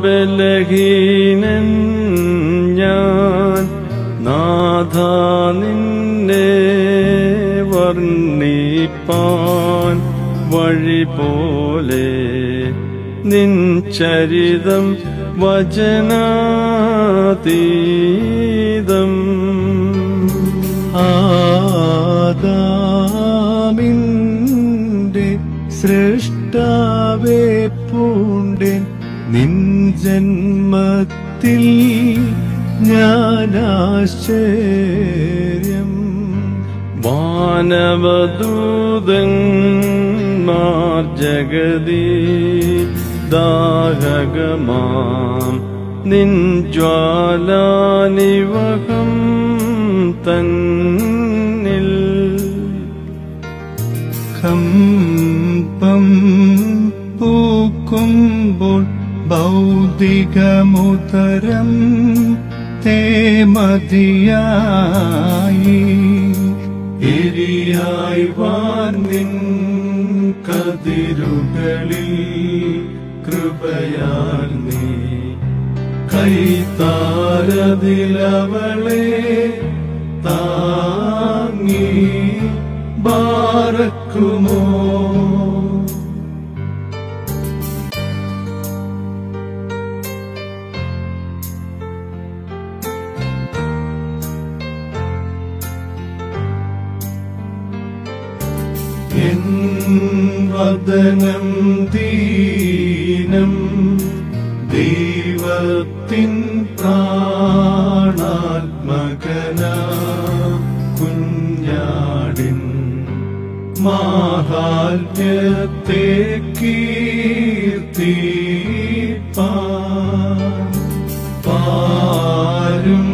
ബലഹീനൻ ഞാൻ നാഥ നിന്നെ വർണ്ണിപ്പാൻ വഴി പോലെ നിൻ ചരിതം വചനാതീതം ആദാമിന്റെ സൃഷ്ടാവേ പൂണ്ടൻ നിൻ ജന്മത്തിൽ ഞാനാശ്ചര്യം വാനവദൂതന്മാർ ജഗതി ദാഹകമാം നിൻ ജ്വാലാനിവകം തന്നിൽ കമ്പം പൂക്കുമ്പോൾ ഭൗതികമുതരം തേമതിയായി എരിയായി വാനിൻ കതിരുകളിൽ കൃപയാൽ നീ കൈത്താരതിലവളെ താങ്ങി ബാറക്കുമോ എൻ വദനം ദീനം ദൈവത്തിൻ പ്രാണാത്മകന കുഞ്ഞാടിൻ മാഹാത്മ്യത്തെ കീർത്തിപ്പാൻ പാരും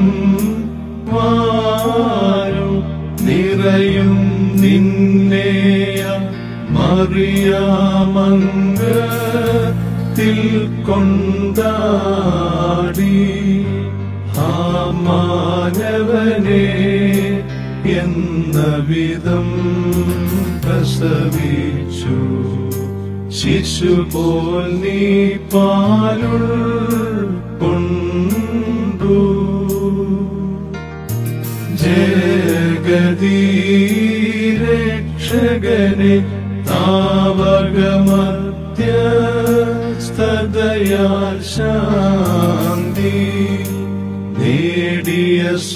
വാരും നിറയും നിന്നെയ മറിയാമംഗത്തിൽ കൊണ്ടാടി ആ മാനവനെ എന്ന വിധം പ്രസവിച്ചു ശിശു പോൽ നീ പാലുൾ കൊണ്ടു ജഗദീരക്ഷകനെ താവകമധ്യസ്ഥതയാൽ ശാന്തി നേടിയ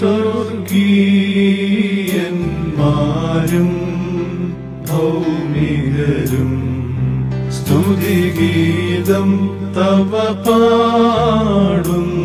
സ്വർഗീയന്മാരും ഭൗമികരും സ്തുതിഗീതം തവ പാടുന്നു